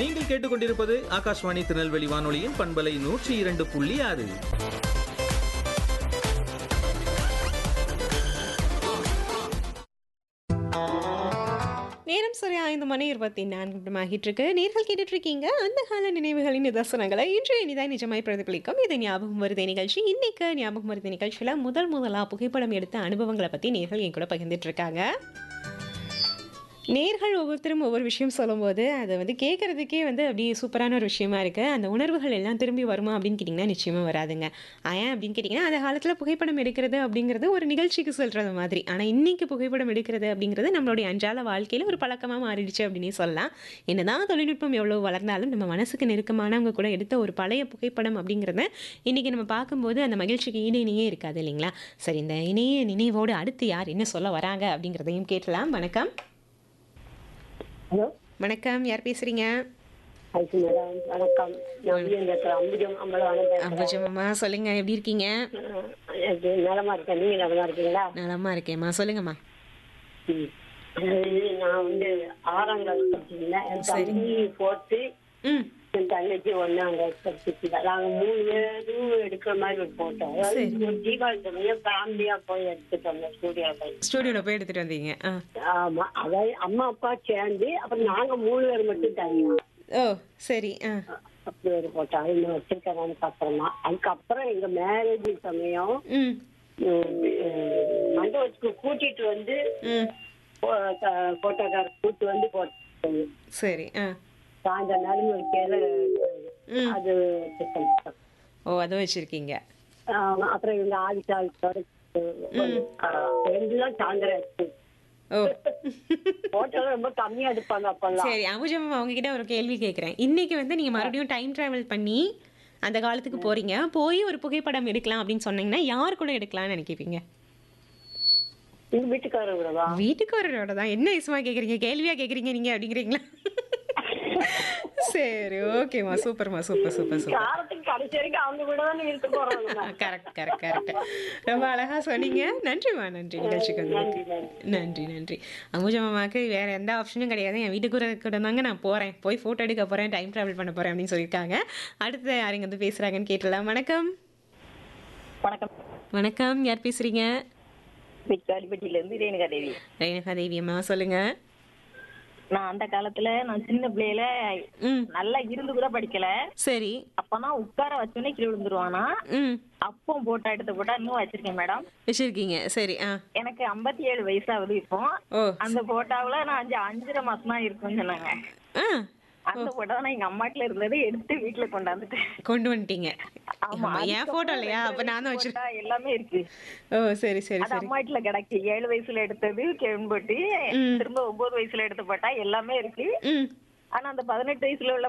நீங்கள் கேட்டுக்கொண்டிருப்பது ஆகாஷ்வாணி திருநெல்வேலி வானொலியின் பண்பலை நூற்றி இரண்டு புள்ளி ஆறு நேரம் சரியா ஐந்து மணி இருபத்தி நான்கு நிமிடமாகிட்டு இருக்கு நேர்கள் கேட்டுட்டு இருக்கீங்க அந்த கால நினைவுகளின் நிதர்சனங்களை இன்றைய இனிதாய் நிஜமாய் பிரதிபலிக்கும் இது ஞாபகம் வருது நிகழ்ச்சி இன்னைக்கு ஞாபகம் வருது நிகழ்ச்சியில் முதல் முதலாக புகைப்படம் எடுத்த அனுபவங்களை பற்றி நேர்கள் என் கூட பகிர்ந்துட்டு இருக்காங்க நேர்கள் ஒவ்வொருத்தரும் ஒவ்வொரு விஷயம் சொல்லும்போது அதை வந்து கேட்குறதுக்கே வந்து அப்படியே சூப்பரான ஒரு விஷயமா இருக்குது அந்த உணர்வுகள் எல்லாம் திரும்பி வருமா அப்படின்னு கேட்டிங்கன்னா நிச்சயமாக வராதுங்க ஏன் அப்படின்னு கேட்டிங்கன்னா அந்த காலத்தில் புகைப்படம் எடுக்கிறது அப்படிங்கிறது ஒரு நிகழ்ச்சிக்கு சொல்கிறது மாதிரி ஆனால் இன்றைக்கி புகைப்படம் எடுக்கிறது அப்படிங்கிறது நம்மளுடைய அன்றாட வாழ்க்கையில் ஒரு பழக்கமாக மாறிடுச்சு அப்படின்னே சொல்லலாம் என்னதான் தொழில்நுட்பம் எவ்வளோ வளர்ந்தாலும் நம்ம மனசுக்கு நெருக்கமானவங்க கூட எடுத்த ஒரு பழைய புகைப்படம் அப்படிங்கிறத இன்றைக்கி நம்ம பார்க்கும்போது அந்த மகிழ்ச்சிக்கு ஈடு இணையே இருக்காது இல்லைங்களா சரி இந்த இணைய நினைவோடு அடுத்து யார் என்ன சொல்ல வராங்க அப்படிங்கிறதையும் கேட்கலாம் வணக்கம் ஹலோ வணக்கம் யார் பேசுறீங்க ஐசி மேடம் வணக்கம் நான் வீரங்கத்தில் அம்புஜம் அம்பலவான பேசுகிறேன் அம்புஜம்மா சொல்லுங்க எப்படி இருக்கீங்க எனக்கு நலமா இருக்கேன் நீங்க நலமா இருக்கீங்களா நலமா இருக்கேம்மா சொல்லுங்கம்மா ம். அதாவது நான் வந்து ஆறாம் கிளாஸ் படிச்சிருந்தேன் என் தம்பி ஃபோர்த்து ம் என் தங்கச்சி ஒன்னாம் கிளாஸ் படிச்சிருந்தேன் நாங்க மூணு பேரும் எடுக்கிற மாதிரி ஒரு போட்டோ அதாவது ஒரு தீபாவளி சமயம் ஃபேமிலியா போய் எடுத்துட்டு வந்தோம் ஸ்டூடியோ போய் ஸ்டூடியோவில் போய் எடுத்துட்டு வந்தீங்க ஆ ஆமா அதாவது அம்மா அப்பா சேர்ந்து அப்புறம் நாங்க மூணு பேர் மட்டும் தனியா ஓ சரி ஆ அப்படி ஒரு போட்டோ அது இன்னும் வச்சிருக்கேன் அப்புறமா அதுக்கப்புறம் எங்க மேரேஜ் சமயம் ம் மண்டபத்துக்கு கூட்டிட்டு வந்து ம் போட்டோக்கார கூட்டு வந்து போட்டு சரி ஆ சாயந்தர நேரம் ஒரு கேள ம் அது வச்சிருக்கேன். ஓ அதை வச்சுருக்கீங்க ஆமா, அப்புறம் இவங்க ஆதிசால் ரெண்டுலாம் சாயந்தரம் ஓ போட்டோ ரொம்ப கம்மியா எடுப்பாங்க அப்பெல்லாம் சரி அம்புஜம்மா உங்ககிட்ட ஒரு கேள்வி கேட்குறேன் இன்னைக்கு வந்து நீங்கள் மறுபடியும் டைம் ட்ராவல் பண்ணி அந்த காலத்துக்கு போறீங்க போய் ஒரு புகைப்படம் எடுக்கலாம் அப்படின்னு சொன்னீங்கன்னா யார் கூட எடுக்கலாம்னு நினைக்கிறீங்க எங்க வீட்டுக்காரங்களா வீட்டுக்காரரோட தான் என்ன விஷயமா கேட்குறீங்க கேள்வியா கேட்குறீங்க நீங்கள் அப்படிங்கிறீங்களா சரி ஓகேம்மா சூப்பர்மா சூப்பர் சூப்பர் சூப்பர் காலத்துக்கு கடைசி வரைக்கும் அவங்க கூட தானே இருக்க போறாங்க கரெக்ட் கரெக்ட் கரெக்ட் ரொம்ப அழகா சொன்னீங்க நன்றிம்மா நன்றி நிகழ்ச்சிக்கு வந்து நன்றி நன்றி நன்றி நன்றி அம்புஜா மாமாக்கு வேற எந்த ஆப்ஷனும் கிடையாது என் வீட்டுக்கு கூட தாங்க நான் போறேன் போய் போட்டோ எடுக்க போறேன் டைம் டிராவல் பண்ண போறேன் அப்படின்னு சொல்லியிருக்காங்க அடுத்து யாருங்க வந்து பேசுறாங்கன்னு கேட்டலாம் வணக்கம் வணக்கம் வணக்கம் யார் பேசுறீங்க காலிப்பட்டியில இருந்து ரேணுகா தேவி ரேணுகா தேவி அம்மா சொல்லுங்க நான் அந்த காலத்துல நான் சின்ன பிள்ளையில ம் நல்லா இருந்து கூட படிக்கல சரி அப்பனா உட்கார வச்சோன்னே கீழே விழுந்துருவானா ம் அப்போ போட்டோ எடுத்த போட்டோ இன்னும் வச்சிருக்கேன் மேடம் வச்சிருக்கீங்க சரி ஆ எனக்கு ஐம்பத்தி ஏழு வயசாகுது இப்போ ஓ அந்த போட்டோவுல நான் அஞ்சு அஞ்சரை மாசம் தான் இருக்கும்னு சொன்னாங்க ஆ அந்த போட்டோ நான் எங்க அம்மாட்டுல இருந்தது எடுத்து வீட்டுல கொண்டாந்துட்டேன் கொண்டு வந்துட்டீங்க ஆமா ஆமா, என் போட்டோ இல்லையா அப்ப நான் தான் வச்சிருக்கேன் photo எல்லாமே இருக்கு ஓ சரி சரி அது சரி அம்மா வீட்டுல கிடக்கு ஏழு வயசுல எடுத்தது கேள்வி போட்டு ம். திரும்ப ஒன்பது வயசுல எடுத்த போட்டா எல்லாமே இருக்கு ம் ஆனா அந்த பதினெட்டு வயசுல உள்ள